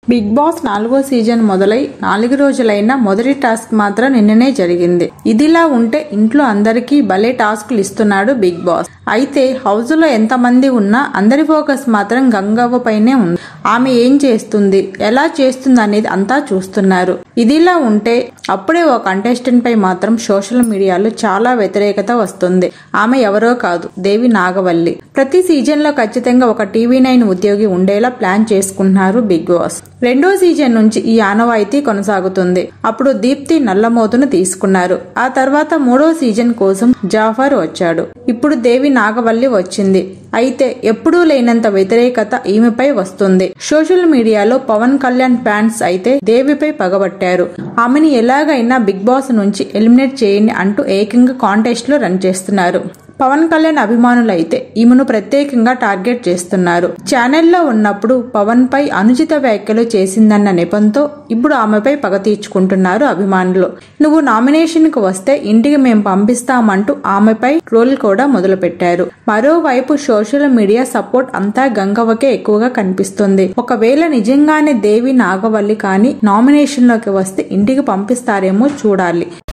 big boss నాలుగో season మొదలై నాలుగు రోజులైన మొదటి టాస్క్ మాత్రం నిన్ననే జరిగింది ఇదిలా ఉంటే ఇంట్లో అందరికీ భలే టాస్కులు ఇస్తున్నాడు బిగ్ బాస్ అయితే హౌస్ లో ఎంతమంది ఉన్నా అందరి ఫోకస్ మాత్రం గంగవ్వ పైనే ఉంది ఆమె ఏం చేస్తుంది ఎలా చేస్తుంది అనేది అంతా చూస్తున్నారు ఇదిలా ఉంటే అప్పుడే ఒక కంటెస్టెంట్ పై మాత్రం సోషల్ మీడియాలో చాలా వ్యతిరేకత వస్తుంది ఆమె ఎవరో కాదు దేవి నాగవల్లి ప్రతి సీజన్ లో ఖచ్చితంగా ఒక టీవీ నైన్ ఉద్యోగి ఉండేలా ప్లాన్ చేసుకుంటున్నారు బిగ్ బాస్ రెండో సీజన్ నుంచి ఈ ఆనవాయితీ కొనసాగుతుంది అప్పుడు దీప్తి నల్లమోతును తీసుకున్నారు ఆ తర్వాత మూడో సీజన్ కోసం జాఫర్ వచ్చాడు ఇప్పుడు దేవి నాగవల్లి వచ్చింది అయితే ఎప్పుడూ లేనంత వ్యతిరేకత ఈమెపై వస్తుంది సోషల్ మీడియాలో పవన్ కళ్యాణ్ ఫ్యాన్స్ అయితే దేవిపై పగబట్టారు ఆమెని ఎలాగైనా బిగ్ బాస్ నుంచి ఎలిమినేట్ చేయండి అంటూ ఏకంగా కాంటెస్ట్ లో రన్ చేస్తున్నారు పవన్ కళ్యాణ్ అభిమానులు అయితే ఈమెను ప్రత్యేకంగా టార్గెట్ చేస్తున్నారు ఛానల్లో ఉన్నప్పుడు పవన్ పై అనుచిత వ్యాఖ్యలు చేసిందన్న నెపంతో ఇప్పుడు ఆమెపై పగ తీర్చుకుంటున్నారు అభిమానులు నువ్వు నామినేషన్ కు వస్తే ఇంటికి మేము పంపిస్తామంటూ ఆమెపై ట్రోల్ కూడా మొదలుపెట్టారు మరోవైపు సోషల్ మీడియా సపోర్ట్ అంతా గంగవ్వకే ఎక్కువగా కనిపిస్తుంది ఒకవేళ నిజంగానే దేవి నాగవల్లి కానీ నామినేషన్ లోకి వస్తే ఇంటికి పంపిస్తారేమో చూడాలి